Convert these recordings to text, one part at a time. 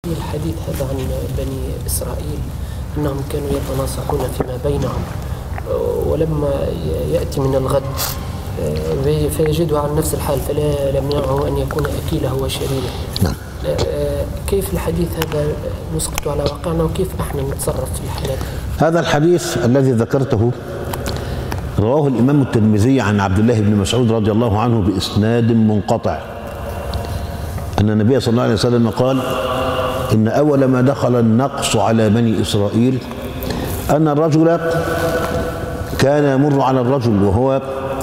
الحديث هذا عن بني إسرائيل أنهم كانوا يتناصحون فيما بينهم ولما يأتي من الغد آه، فيجده على نفس الحال فلا يمنعه أن يكون أكيله وشريبه نعم آه، كيف الحديث هذا نسقط على واقعنا وكيف احنا نتصرف في الحالات هذا الحديث الذي ذكرته رواه الإمام الترمذي عن عبد الله بن مسعود رضي الله عنه بإسناد منقطع أن النبي صلى الله عليه وسلم قال إن أول ما دخل النقص على بني إسرائيل أن الرجل كان يمر على الرجل وهو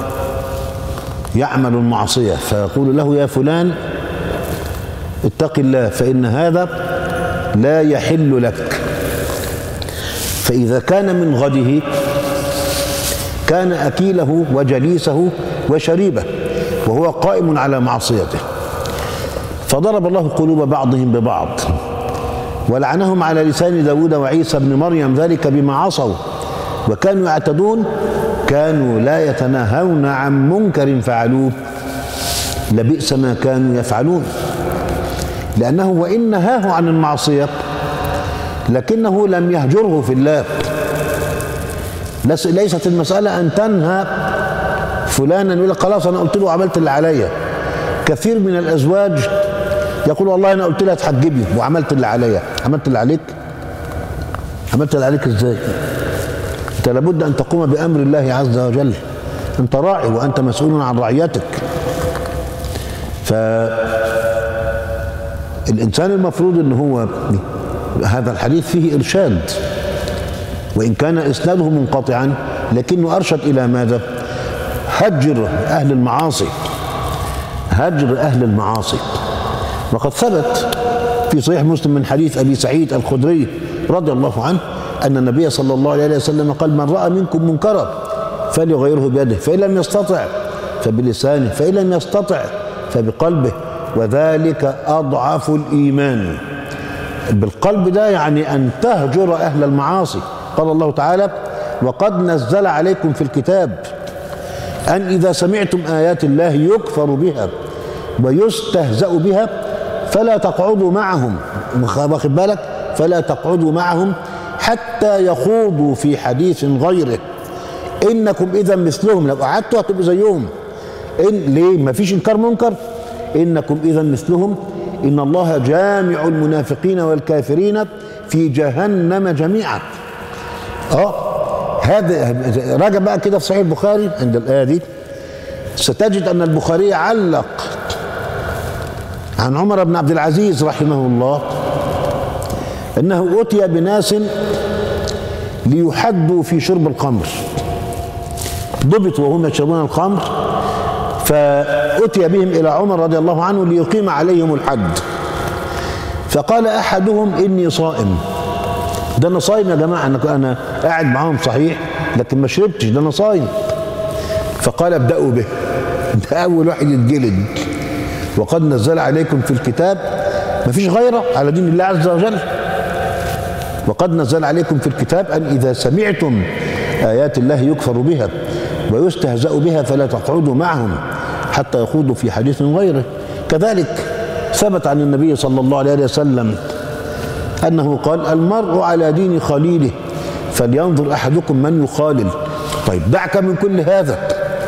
يعمل المعصية فيقول له يا فلان اتق الله فإن هذا لا يحل لك فإذا كان من غده كان أكيله وجليسه وشريبه وهو قائم على معصيته فضرب الله قلوب بعضهم ببعض ولعنهم على لسان داود وعيسى بن مريم ذلك بما عصوا وكانوا يعتدون كانوا لا يتناهون عن منكر فعلوه لبئس ما كانوا يفعلون لأنه وإن نهاه عن المعصية لكنه لم يهجره في الله ليست المسألة أن تنهى فلانا يقول لك خلاص أنا قلت له عملت اللي عليا كثير من الأزواج يقول والله أنا قلت لها تحجبي وعملت اللي عليا عملت اللي عليك عملت اللي عليك إزاي أنت لابد أن تقوم بأمر الله عز وجل أنت راعي وأنت مسؤول عن رعيتك ف الإنسان المفروض أن هو هذا الحديث فيه إرشاد وإن كان إسناده منقطعا لكنه أرشد إلى ماذا هجر أهل المعاصي هجر أهل المعاصي وقد ثبت في صحيح مسلم من حديث أبي سعيد الخدري رضي الله عنه أن النبي صلى الله عليه وسلم قال من رأى منكم منكرا فليغيره بيده فإن لم يستطع فبلسانه فإن لم يستطع فبقلبه وذلك أضعف الإيمان بالقلب ده يعني أن تهجر أهل المعاصي قال الله تعالى وقد نزل عليكم في الكتاب أن إذا سمعتم آيات الله يكفر بها ويستهزأ بها فلا تقعدوا معهم واخد بالك فلا تقعدوا معهم حتى يخوضوا في حديث غيره إنكم إذا مثلهم لو قعدتوا هتبقوا زيهم إن ليه ما فيش إنكار منكر إنكم إذا مثلهم إن الله جامع المنافقين والكافرين في جهنم جميعا اه هذا راجع بقى كده في صحيح البخاري عند الآية دي ستجد أن البخاري علق عن عمر بن عبد العزيز رحمه الله أنه أتي بناس ليحدوا في شرب الخمر ضبطوا وهم يشربون الخمر فأتي بهم إلى عمر رضي الله عنه ليقيم عليهم الحد فقال أحدهم إني صائم ده أنا صايم يا جماعة أنا أنا قاعد معاهم صحيح لكن ما شربتش ده أنا صايم فقال ابدأوا به ده أول واحد يتجلد وقد نزل عليكم في الكتاب ما فيش غيره على دين الله عز وجل وقد نزل عليكم في الكتاب أن إذا سمعتم آيات الله يكفر بها ويستهزأ بها فلا تقعدوا معهم حتى يخوضوا في حديث غيره كذلك ثبت عن النبي صلى الله عليه وسلم أنه قال المرء على دين خليله فلينظر أحدكم من يخالل طيب دعك من كل هذا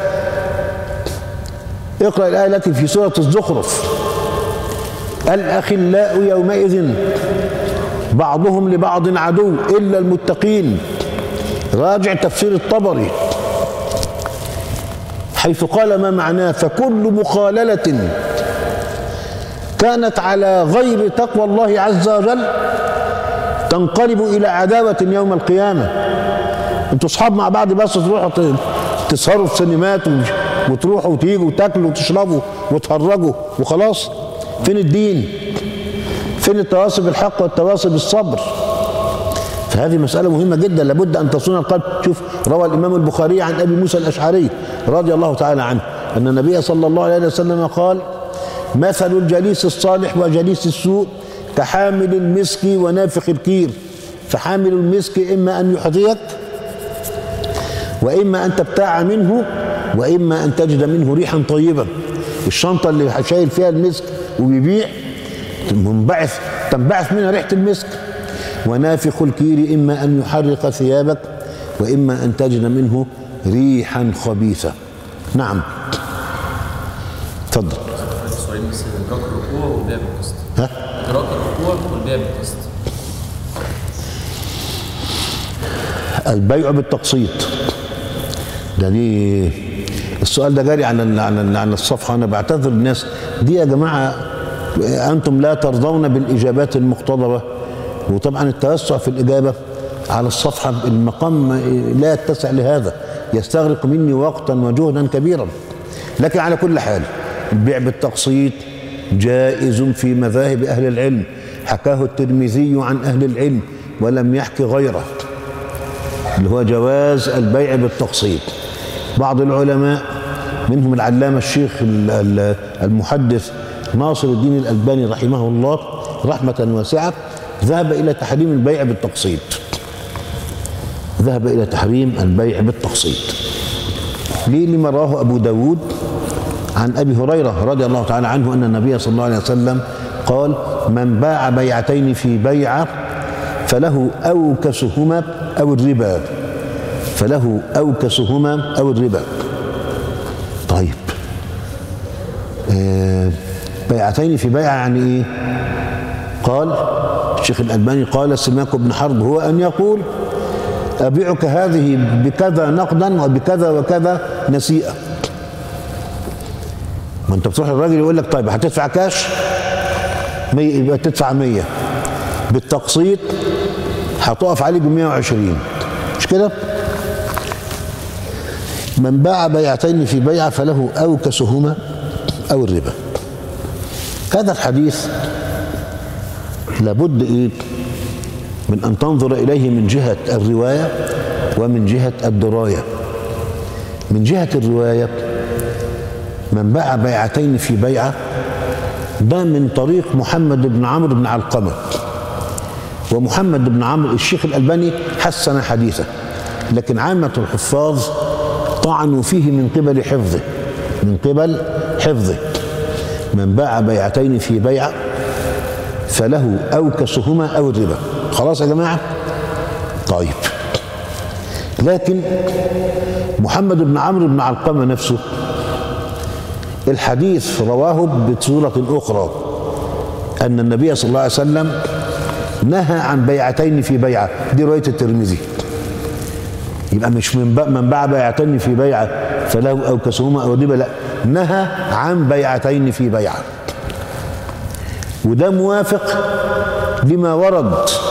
اقرأ الآية التي في سورة الزخرف الأخلاء يومئذ بعضهم لبعض عدو إلا المتقين راجع تفسير الطبري حيث قال ما معناه فكل مخاللة كانت على غير تقوى الله عز وجل تنقلب إلى عداوة يوم القيامة انتوا اصحاب مع بعض بس تروحوا تسهروا في سينمات وتروحوا وتيجوا وتاكلوا وتشربوا وتهرجوا وخلاص فين الدين فين التواصي بالحق والتواصي بالصبر فهذه مسألة مهمة جدا لابد أن تصون القلب شوف روى الإمام البخاري عن أبي موسى الأشعري رضي الله تعالى عنه أن النبي صلى الله عليه وسلم قال مثل الجليس الصالح وجليس السوء كحامل المسك ونافخ الكير فحامل المسك إما أن يحذيك وإما أن تبتاع منه وإما أن تجد منه ريحا طيبا الشنطة اللي شايل فيها المسك وبيبيع منبعث تنبعث منها ريحة المسك ونافخ الكير إما أن يحرق ثيابك وإما أن تجد منه ريحا خبيثة نعم تفضل سؤالين بس ادراك الركوع والبيع بالقسط ها ادراك الركوع والبيع بالقسط البيع بالتقسيط ده دي السؤال ده جاري على ال- على ال- على الصفحه انا بعتذر الناس دي يا جماعه انتم لا ترضون بالاجابات المقتضبه وطبعا التوسع في الاجابه على الصفحه المقام لا يتسع لهذا يستغرق مني وقتا وجهدا كبيرا لكن على كل حال البيع بالتقسيط جائز في مذاهب اهل العلم حكاه الترمذي عن اهل العلم ولم يحكي غيره اللي هو جواز البيع بالتقسيط بعض العلماء منهم العلامة الشيخ ال- ال- المحدث ناصر الدين الألباني رحمه الله رحمة واسعة ذهب إلى تحريم البيع بالتقسيط ذهب إلى تحريم البيع بالتقسيط ليه لما رواه أبو داود عن أبي هريرة رضي الله تعالى عنه أن النبي صلى الله عليه وسلم قال من باع بيعتين في بيعة فله أوكسهما أو الربا فله أوكسهما أو الربا طيب آه، بيعتين في بيعة يعني إيه قال الشيخ الألباني قال سماك بن حرب هو أن يقول أبيعك هذه بكذا نقدا وبكذا وكذا نسيئة ما انت بتروح الراجل يقول لك طيب هتدفع كاش مية يبقى تدفع 100 بالتقسيط هتقف عليه ب 120 مش كده؟ من باع بيعتين في بيعة فله أوكسهما أو الربا هذا الحديث لابد إيه من أن تنظر إليه من جهة الرواية ومن جهة الدراية من جهة الرواية من باع بيعتين في بيعة ده من طريق محمد بن عمرو بن علقمة ومحمد بن عمرو الشيخ الألباني حسن حديثه لكن عامة الحفاظ طعنوا فيه من قبل حفظه من قبل حفظه من باع بيعتين في بيعة فله أوكسهما أو الربا خلاص يا جماعة طيب لكن محمد بن عمرو بن علقمة نفسه الحديث رواه بصورة أخرى أن النبي صلى الله عليه وسلم نهى عن بيعتين في بيعة دي رواية الترمذي يبقى مش من بقى من باع بيعتين في بيعة فله أو كسهما أو ربا لا نهى عن بيعتين في بيعة وده موافق لما ورد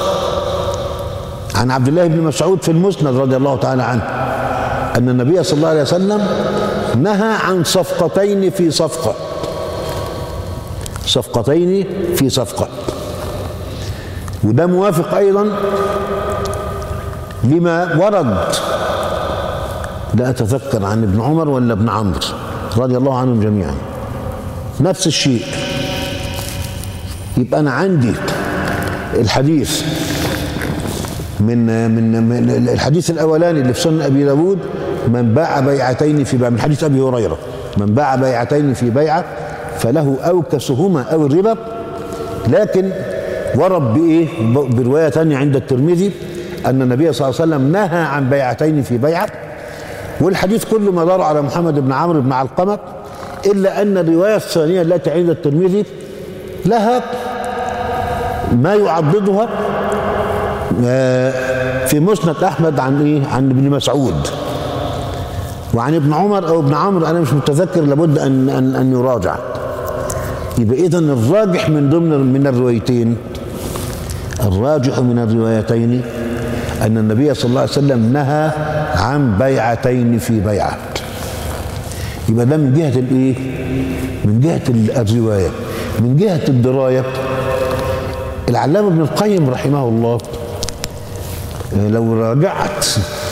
عن عبد الله بن مسعود في المسند رضي الله تعالى عنه أن النبي صلى الله عليه وسلم نهى عن صفقتين في صفقة صفقتين في صفقة وده موافق أيضا لما ورد لا أتذكر عن ابن عمر ولا ابن عمرو رضي الله عنهم جميعا نفس الشيء يبقى أنا عندي الحديث من من من الحديث الاولاني اللي في سنن ابي داود من باع بيعتين في بيع من حديث ابي هريره من باع بيعتين في بيعه فله اوكسهما او الربا لكن ورد بايه ب- بروايه ثانيه عند الترمذي ان النبي صلى الله عليه وسلم نهى عن بيعتين في بيعه والحديث كله مدار على محمد بن عمرو بن علقمه الا ان الروايه الثانيه التي عند الترمذي لها ما يعضدها في مسند احمد عن ايه عن ابن مسعود وعن ابن عمر او ابن عمرو انا مش متذكر لابد ان ان ان يراجع يبقى اذا الراجح من ضمن من الروايتين الراجح من الروايتين ان النبي صلى الله عليه وسلم نهى عن بيعتين في بيعه يبقى ده من جهه الايه من جهه ال- الروايه من جهه الدرايه العلامه ابن القيم رحمه الله آه، لو راجعت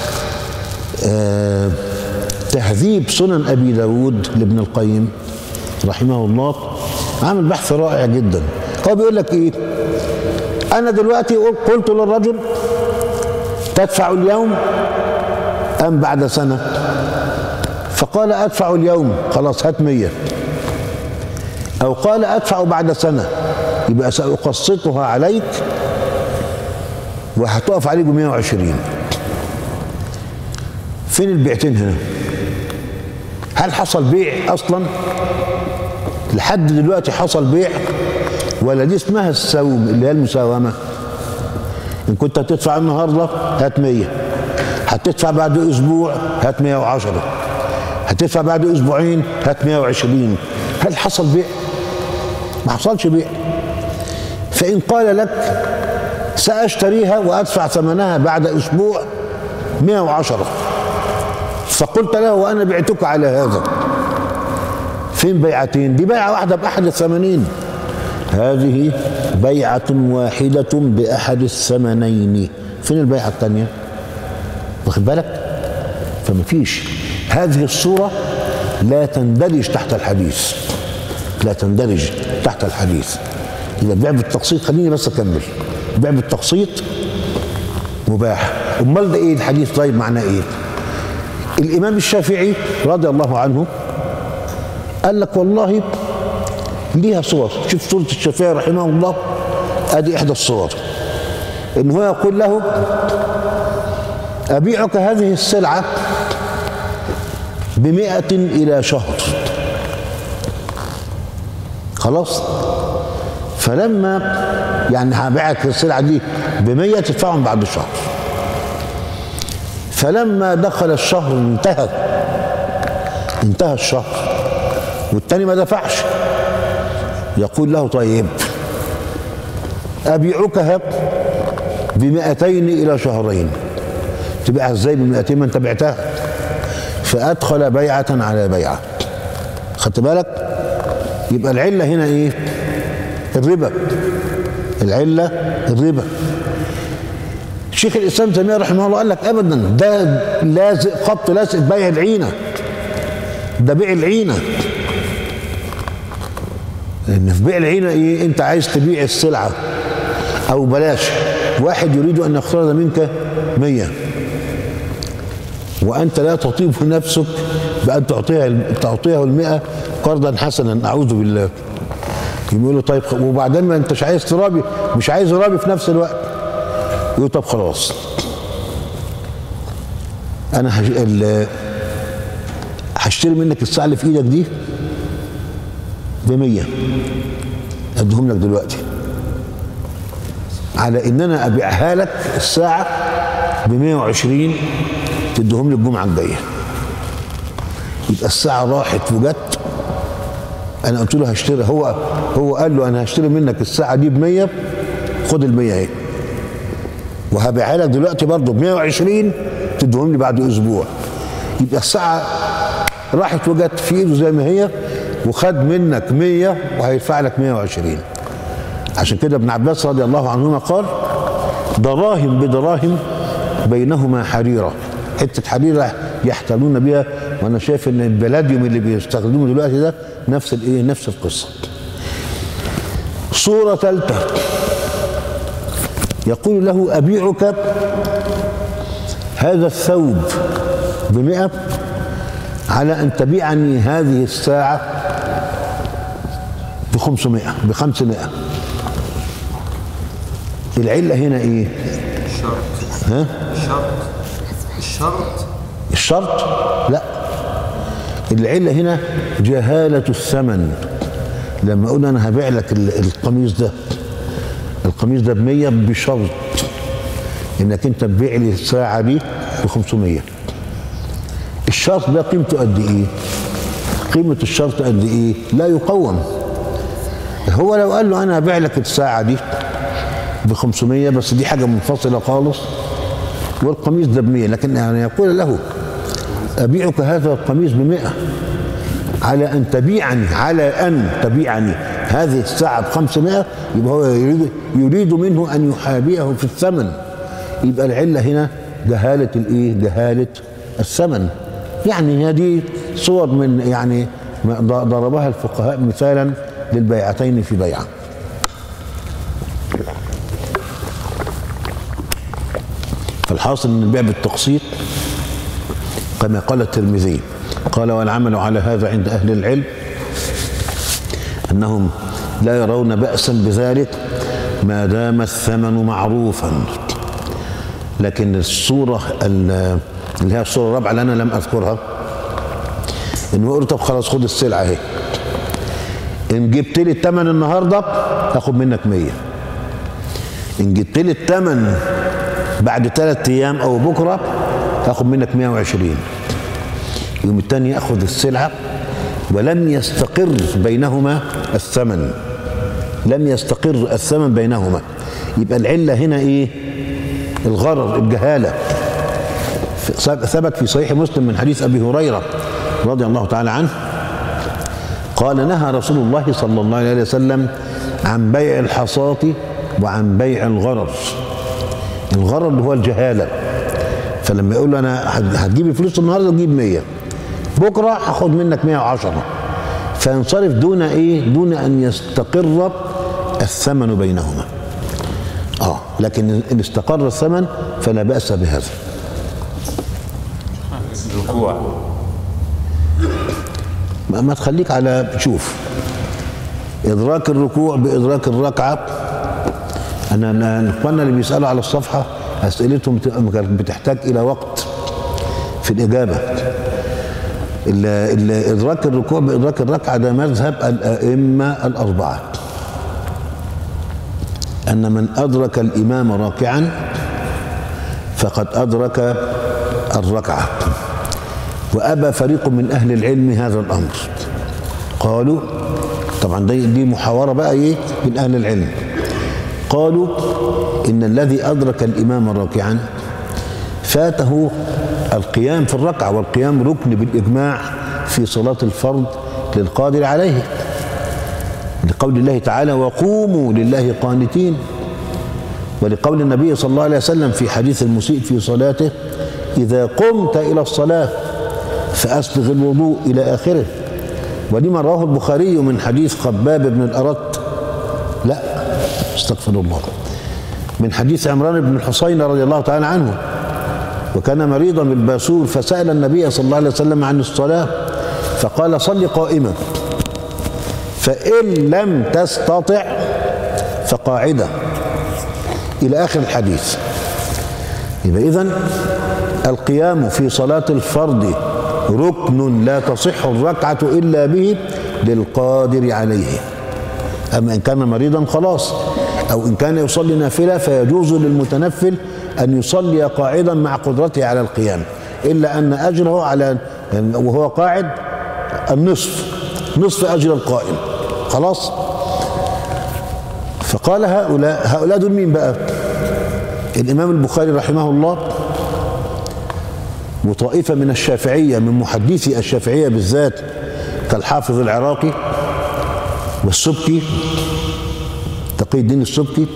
آه، تهذيب سنن ابي داود لابن القيم رحمه الله عامل بحث رائع جدا هو بيقول لك ايه انا دلوقتي قل- قلت للرجل تدفع اليوم ام بعد سنه فقال ادفع اليوم خلاص هات مية أو قال أدفع بعد سنة يبقى سأقسطها عليك وهتقف عليك ب 120 فين البيعتين هنا؟ هل حصل بيع أصلا؟ لحد دلوقتي حصل بيع ولا دي اسمها السوم اللي هي المساومة إن كنت هتدفع النهاردة هات 100 هتدفع بعد أسبوع هات 110 هتدفع بعد أسبوعين هات 120 هل حصل بيع؟ ما حصلش بيع فإن قال لك سأشتريها وأدفع ثمنها بعد أسبوع 110 فقلت له وأنا بعتك على هذا فين بيعتين دي بيعة واحدة بأحد الثمنين هذه بيعة واحدة بأحد الثمنين فين البيعة الثانية واخد بالك فما فيش هذه الصورة لا تندرج تحت الحديث لا تندرج تحت الحديث إذا بيع بالتقسيط خليني بس أكمل بيع بالتقسيط مباح أمال ده إيه الحديث طيب معناه إيه الإمام الشافعي رضي الله عنه قال لك والله ليها صور شوف سورة الشافعي رحمه الله ادي احدى الصور ان هو يقول له ابيعك هذه السلعة بمئة الى شهر خلاص فلما يعني هبيعك السلعة دي بمية تدفعهم بعد شهر فلما دخل الشهر انتهى انتهى الشهر والتاني ما دفعش يقول له طيب أبيعك بمئتين إلى شهرين تبيعها ازاي بمئتين ما انت بعتها فأدخل بيعة على بيعة خدت بالك يبقى العلة هنا ايه الربا العلة الربا شيخ الإسلام تيمية رحمه الله قال لك أبدا ده لازق خط لازق بيع العينة ده بيع العينة لان في بيع العينه ايه انت عايز تبيع السلعه او بلاش واحد يريد ان يقترض منك مية وانت لا تطيب نفسك بان تعطيها تعطيه المئة قرضا حسنا اعوذ بالله يقول له طيب وبعدين ما انتش عايز ترابي مش عايز رابي في نفس الوقت يقول طب خلاص انا هش... ال... هشتري منك الساعه اللي في ايدك دي ب 100 اديهم لك دلوقتي على ان انا ابيعها لك الساعه ب 120 تديهم لي الجمعه الجايه يبقى الساعه راحت وجت انا قلت له هشتري هو هو قال له انا هشتري منك الساعه دي ب 100 خد ال 100 اهي وهبيعها لك دلوقتي برضه ب 120 تديهم لي بعد اسبوع يبقى الساعه راحت وجت في ايده زي ما هي وخد منك 100 وهيدفع لك 120 عشان كده ابن عباس رضي الله عنهما قال دراهم بدراهم بينهما حريره حته حريره يحتلون بها وانا شايف ان البلاديوم اللي بيستخدموه دلوقتي ده نفس الايه نفس القصه صوره ثالثه يقول له ابيعك هذا الثوب بمئة على أن تبيعني هذه الساعة بخمسمائة بخمسمائة العلة هنا إيه الشرط ها الشرط الشرط الشرط لا العلة هنا جهالة الثمن لما أقول أنا هبيع لك ال- القميص ده القميص ده بمية بشرط إنك أنت تبيع لي الساعة دي بخمسمية الشرط ده قيمته قد إيه قيمة الشرط قد إيه لا يقوم هو لو قال له أنا هبيع لك الساعة دي ب 500 بس دي حاجة منفصلة خالص والقميص ده ب 100 لكن يعني يقول له أبيعك هذا القميص ب 100 على أن تبيعني على أن تبيعني هذه الساعة ب 500 يبقى هو يريد يريد منه أن يحابيه في الثمن يبقى العلة هنا جهالة الإيه؟ جهالة الثمن يعني هذه صور من يعني ما ضربها الفقهاء مثالا للبيعتين في بيعه فالحاصل ان البيع بالتقسيط كما قال الترمذي قال والعمل على هذا عند اهل العلم أنهم لا يرون بأسا بذلك ما دام الثمن معروفا لكن الصورة ال- اللي هي الصورة الرابعة اللي أنا لم أذكرها إنه يقول طب خلاص خد السلعة أهي إن جبت لي الثمن النهاردة هاخد منك 100 إن جبت لي الثمن بعد ثلاث أيام أو بكرة هاخد منك 120 يوم التاني ياخذ السلعه ولم يستقر بينهما الثمن لم يستقر الثمن بينهما يبقى العله هنا ايه الغرر الجهاله ثبت في صحيح مسلم من حديث ابي هريره رضي الله تعالى عنه قال نهى رسول الله صلى الله عليه وسلم عن بيع الحصاة وعن بيع الغرر الغرر اللي هو الجهاله فلما يقول له انا هتجيب الفلوس النهارده تجيب 100 بكره هاخد منك 110 فينصرف دون ايه دون ان يستقر الثمن بينهما اه لكن ان استقر الثمن فلا باس بهذا الركوع ما ما تخليك على شوف ادراك الركوع بادراك الركعه انا أنا اخواننا اللي بيسالوا على الصفحه اسئلتهم بت- بتحتاج الى وقت في الاجابه ال- ال- ادراك الركوع بادراك الركعه ده مذهب الائمه الاربعه ان من ادرك الامام راكعا فقد ادرك الركعه وابى فريق من اهل العلم هذا الامر قالوا طبعا دي دي محاوره بقى ايه من اهل العلم قالوا ان الذي ادرك الامام راكعا فاته القيام في الركعه والقيام ركن بالاجماع في صلاه الفرض للقادر عليه لقول الله تعالى وقوموا لله قانتين ولقول النبي صلى الله عليه وسلم في حديث المسيء في صلاته إذا قمت إلى الصلاة فأسبغ الوضوء إلى آخره ولما رواه البخاري من حديث خباب بن الأرت لا استغفر الله من حديث عمران بن الحصين رضي الله تعالى عنه وكان مريضا بالباسور فسأل النبي صلى الله عليه وسلم عن الصلاة فقال صل قائما فإن لم تستطع فقاعدة إلى آخر الحديث يبقى إذن القيام في صلاة الفرض ركن لا تصح الركعة إلا به للقادر عليه أما إن كان مريضا خلاص أو إن كان يصلي نافلة فيجوز للمتنفل أن يصلي قاعدا مع قدرته على القيام إلا أن أجره على وهو قاعد النصف نصف أجر القائم خلاص فقال هؤلاء هؤلاء دول مين بقى الإمام البخاري رحمه الله وطائفة من الشافعية من محدثي الشافعية بالذات كالحافظ العراقي والسبكي تقي الدين السبكي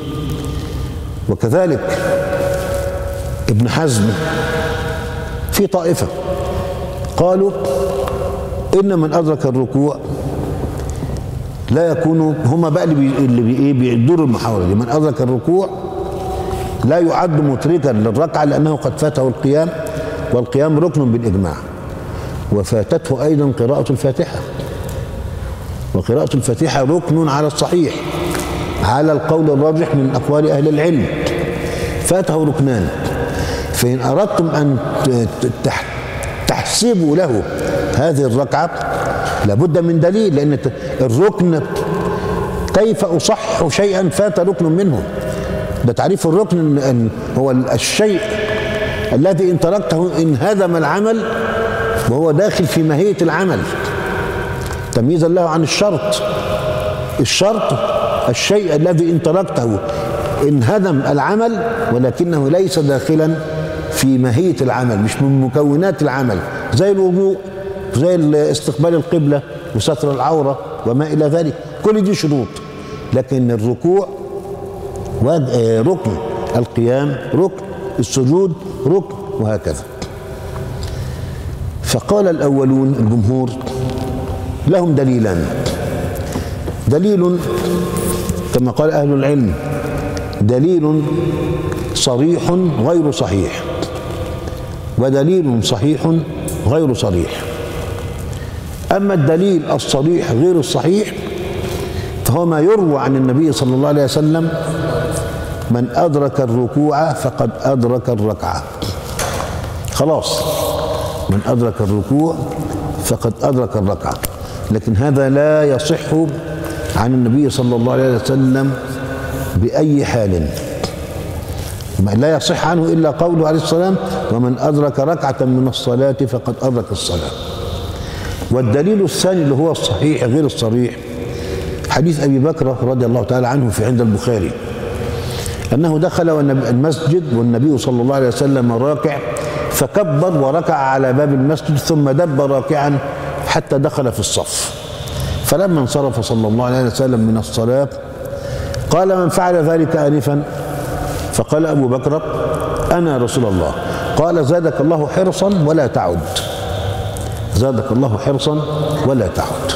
وكذلك ابن حزم في طائفة قالوا إن من أدرك الركوع لا يكون هما بقى اللي بي اللي بي ايه بيدوروا المحاورة دي من أدرك الركوع لا يعد متركا للركعة لأنه قد فاته القيام والقيام ركن بالإجماع وفاتته أيضا قراءة الفاتحة وقراءة الفاتحة ركن على الصحيح على القول الراجح من أقوال أهل العلم فاته ركنان فإن أردتم أن تح- تحسبوا له هذه الركعة لابد من دليل لأن الركن كيف أصح شيئا فات ركن منه ده تعريف الركن أن هو الشيء الذي إن تركته انهدم العمل وهو داخل في ماهية العمل تمييزا له عن الشرط الشرط الشيء الذي إن تركته انهدم العمل ولكنه ليس داخلا في ماهية العمل مش من مكونات العمل زي الوضوء زي استقبال القبلة وستر العورة وما إلى ذلك كل دي شروط لكن الركوع واج- آه، ركن القيام ركن السجود ركن وهكذا فقال الأولون الجمهور لهم دليلان دليل كما قال أهل العلم دليل صريح غير صحيح ودليل صحيح غير صريح أما الدليل الصريح غير الصحيح فهو ما يروى عن النبي صلى الله عليه وسلم من أدرك الركوع فقد أدرك الركعة خلاص من أدرك الركوع فقد أدرك الركعة لكن هذا لا يصح عن النبي صلى الله عليه وسلم بأي حال ما لا يصح عنه إلا قوله عليه السلام ومن أدرك ركعة من الصلاة فقد أدرك الصلاة والدليل الثاني اللي هو الصحيح غير الصريح حديث أبي بكر رضي الله تعالى عنه في عند البخاري أنه دخل والنبي- المسجد والنبي صلى الله عليه وسلم راكع فكبر وركع على باب المسجد ثم دب راكعا حتى دخل في الصف فلما انصرف صلى الله عليه وسلم من الصلاة قال من فعل ذلك آنفا فقال أبو بكر أنا رسول الله قال زادك الله حرصا ولا تعد زادك الله حرصا ولا تعد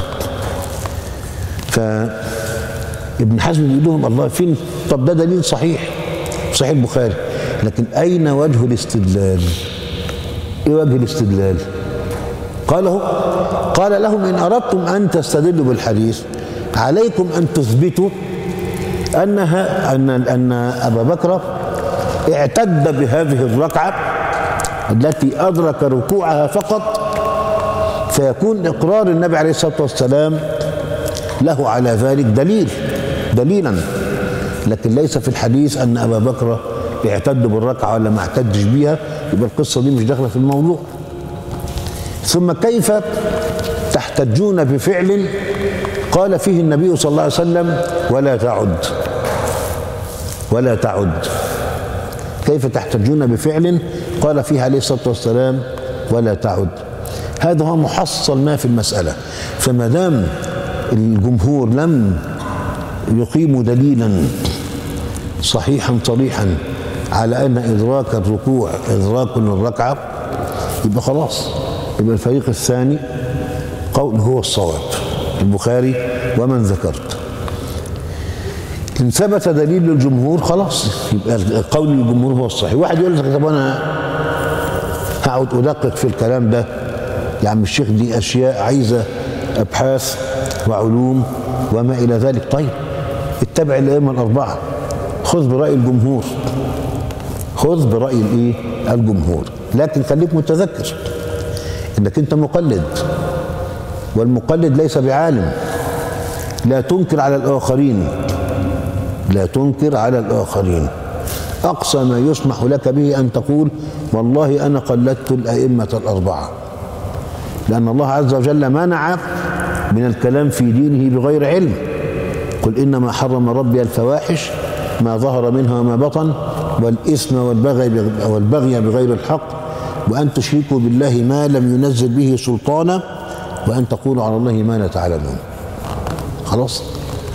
فابن حزم بيقول لهم الله فين طب ده دليل صحيح صحيح البخاري لكن أين وجه الاستدلال إيه وجه الاستدلال قاله قال لهم إن أردتم أن تستدلوا بالحديث عليكم أن تثبتوا أنها أن أن أبا بكر اعتد بهذه الركعة التي أدرك ركوعها فقط فيكون إقرار النبي عليه الصلاة والسلام له على ذلك دليل دليلا لكن ليس في الحديث أن أبا بكر اعتد بالركعة ولا ما اعتدش بيها يبقى القصة دي مش داخلة في الموضوع ثم كيف تحتجون بفعل قال فيه النبي صلى الله عليه وسلم ولا تعد ولا تعد كيف تحتجون بفعل قال فيه عليه الصلاة والسلام ولا تعد هذا هو محصل ما في المسألة فما دام الجمهور لم يقيموا دليلا صحيحا صريحا على أن إدراك الركوع إدراك للركعة يبقى خلاص يبقى الفريق الثاني قول هو الصواب البخاري ومن ذكرت إن ثبت دليل الجمهور خلاص يبقى قول الجمهور هو الصحيح واحد يقول لك طب أنا هقعد أدقق في الكلام ده يا عم الشيخ دي أشياء عايزة أبحاث وعلوم وما إلى ذلك طيب اتبع الأئمة الأربعة خذ برأي الجمهور خذ برأي الإيه؟ الجمهور لكن خليك متذكر إنك أنت مقلد والمقلد ليس بعالم لا تنكر على الآخرين لا تنكر على الآخرين أقصى ما يسمح لك به أن تقول والله أنا قلدت الأئمة الأربعة لأن الله عز وجل منع من الكلام في دينه بغير علم قل إنما حرم ربي الفواحش ما ظهر منها وما بطن والإثم والبغي والبغي بغير الحق وأن تشركوا بالله ما لم ينزل به سلطانا وأن تقولوا على الله ما لا تعلمون خلاص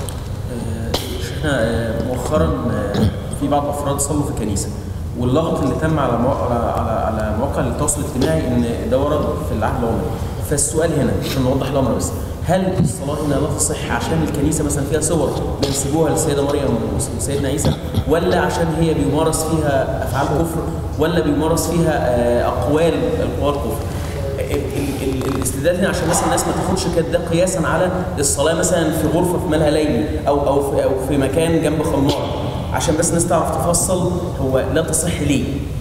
احنا آه، مؤخرا آه، في بعض افراد صلوا في الكنيسه واللغط اللي تم على مواقع على على, على مواقع التواصل الاجتماعي ان ده ورد في العهد العمري فالسؤال هنا عشان نوضح الامر بس هل الصلاه هنا لا تصح عشان الكنيسه مثلا فيها صور بينسبوها للسيده مريم وسيدنا عيسى ولا عشان هي بيمارس فيها افعال كفر ولا بيمارس فيها آه، اقوال اقوال كفر ال- ال- ال- الاستدلال هنا عشان مثلا الناس ما تاخدش كده ده قياسا على الصلاه مثلا في غرفه في مالها ليلي او او في, أو في مكان جنب خمار عشان بس الناس تعرف تفصل هو لا تصح ليه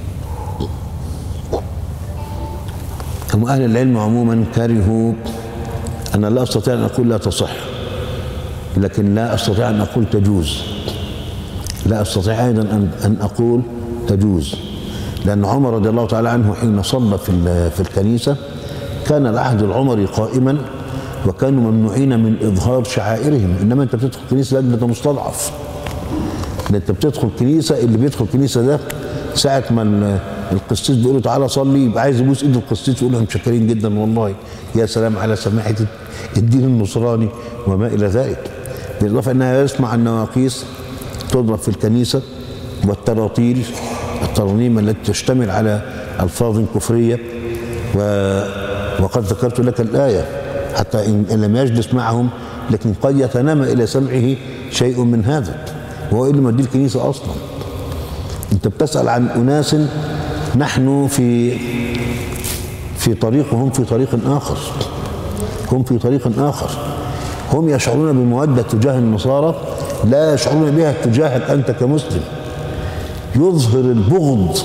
هم أهل العلم عموما كرهوا أنا لا أستطيع أن أقول لا تصح لكن لا أستطيع أن أقول تجوز لا أستطيع أيضا أن أن أقول تجوز لأن عمر رضي الله تعالى عنه حين صلى في ال- في الكنيسة كان العهد العمري قائما وكانوا ممنوعين من إظهار شعائرهم إنما أنت بتدخل كنيسة لا أنت مستضعف ده انت بتدخل كنيسه اللي بيدخل كنيسه ده ساعه ما ال- القسيس بيقول له تعالى صلي يبقى عايز يبوس ايد القسيس يقول له متشكرين جدا والله يا سلام على سماحه الدين النصراني وما الى ذلك بالاضافه انها يسمع النواقيس تضرب في الكنيسه والتراطيل الترانيم التي تشتمل على الفاظ كفريه و وقد ذكرت لك الايه حتى ان إن لم يجلس معهم لكن قد يتنامى الى سمعه شيء من هذا وهو إيه اللي موديه الكنيسه اصلا انت بتسال عن اناس نحن في في طريق وهم في طريق اخر هم في طريق اخر هم يشعرون بمودة تجاه النصارى لا يشعرون بها تجاهك أنت كمسلم يظهر البغض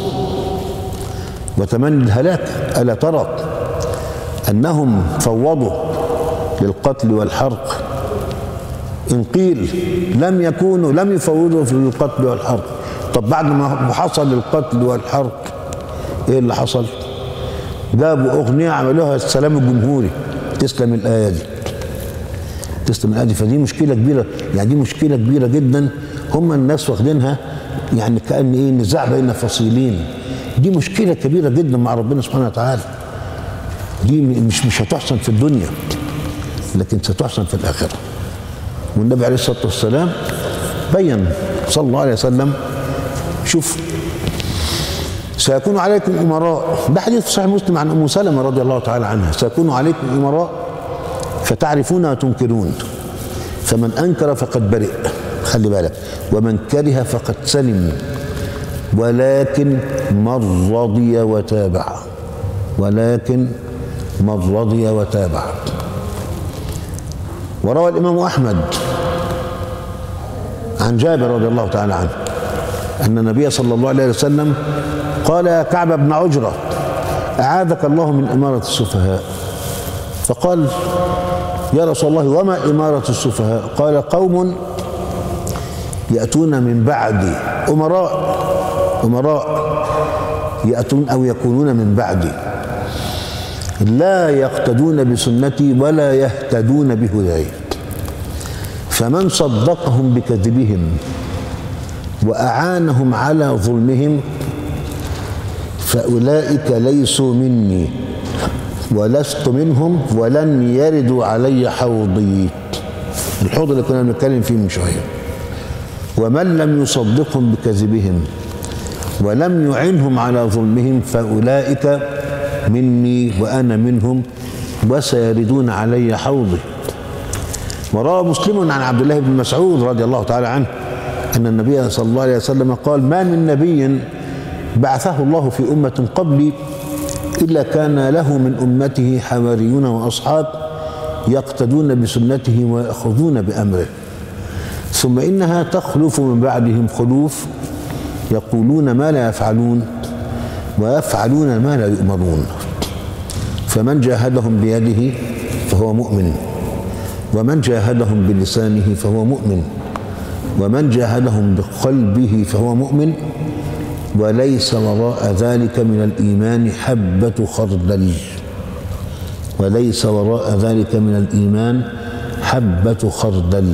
وتمني الهلاك ألا ترى أنهم فوضوا للقتل والحرق إن قيل لم يكونوا لم يفوضوا في القتل والحرق طب بعد ما حصل القتل والحرق إيه اللي حصل؟ جابوا أغنية عملوها السلام الجمهوري تسلم الآية دي تسلم الآية دي فدي مشكلة كبيرة يعني دي مشكلة كبيرة جدا هم الناس واخدينها يعني كأن إيه نزاع بين فصيلين دي مشكلة كبيرة جدا مع ربنا سبحانه وتعالى دي مش مش هتحصل في الدنيا لكن ستحصل في الآخرة والنبي عليه الصلاة والسلام بين صلى الله عليه وسلم شوف سيكون عليكم أمراء ده حديث في صحيح مسلم عن أم سلمة رضي الله تعالى عنها سيكون عليكم أمراء فتعرفون وتنكرون فمن أنكر فقد برئ خلي بالك ومن كره فقد سلم ولكن من رضي وتابع ولكن من رضي وتابع وروى الإمام أحمد عن جابر رضي الله تعالى عنه أن النبي صلى الله عليه وسلم قال يا كعب بن عجرة أعاذك الله من إمارة السفهاء فقال يا رسول الله وما إمارة السفهاء قال قوم يأتون من بعدي أمراء أمراء يأتون أو يكونون من بعدي لا يقتدون بسنتي ولا يهتدون بهداي فمن صدقهم بكذبهم وأعانهم على ظلمهم فأولئك ليسوا مني ولست منهم ولن يردوا علي حوضي الحوض اللي كنا بنتكلم فيه من شويه ومن لم يصدقهم بكذبهم ولم يعنهم على ظلمهم فأولئك مني وأنا منهم وسيردون علي حوضي وروى مسلم عن عبد الله بن مسعود رضي الله تعالى عنه أن النبي صلى الله عليه وسلم قال ما من نبي بعثه الله في أمة قبلي إلا كان له من أمته حواريون وأصحاب يقتدون بسنته ويأخذون بأمره ثم إنها تخلف من بعدهم خلوف يقولون ما لا يفعلون ويفعلون ما لا يؤمرون فمن جاهدهم بيده فهو مؤمن ومن جاهدهم بلسانه فهو مؤمن ومن جاهدهم بقلبه فهو مؤمن وليس وراء ذلك من الإيمان حبة خردل وليس وراء ذلك من الإيمان حبة خردل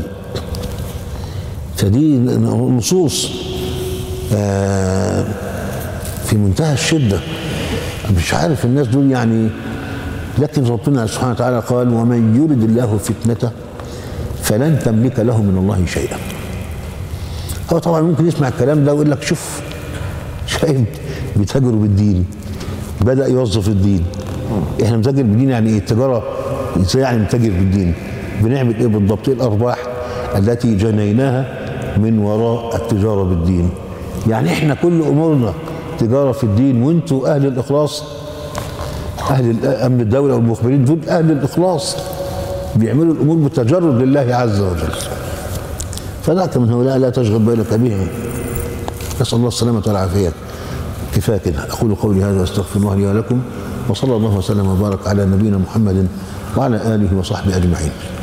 فدي نصوص آه، في منتهى الشدة مش عارف الناس دول يعني لكن ربنا سبحانه وتعالى قال ومن يرد الله فتنته فلن تملك له من الله شيئا هو طبعا ممكن يسمع الكلام ده ويقول لك شوف شايف بيتاجروا بالدين بدأ يوظف الدين احنا بنتاجر بالدين يعني ايه التجارة ازاي يعني بنتاجر بالدين بنعمل ايه بالضبط ايه الارباح التي جنيناها من وراء التجارة بالدين يعني احنا كل امورنا تجارة في الدين وانتوا اهل الاخلاص اهل امن الدولة والمخبرين دول اهل الاخلاص بيعملوا الامور بتجرد لله عز وجل فذاك من هؤلاء لا تشغل بالك بهم نسأل الله السلامة والعافية كفاية كده أقول قولي هذا وأستغفر الله لي ولكم وصلى الله وسلم وبارك على نبينا محمد وعلى آله وصحبه أجمعين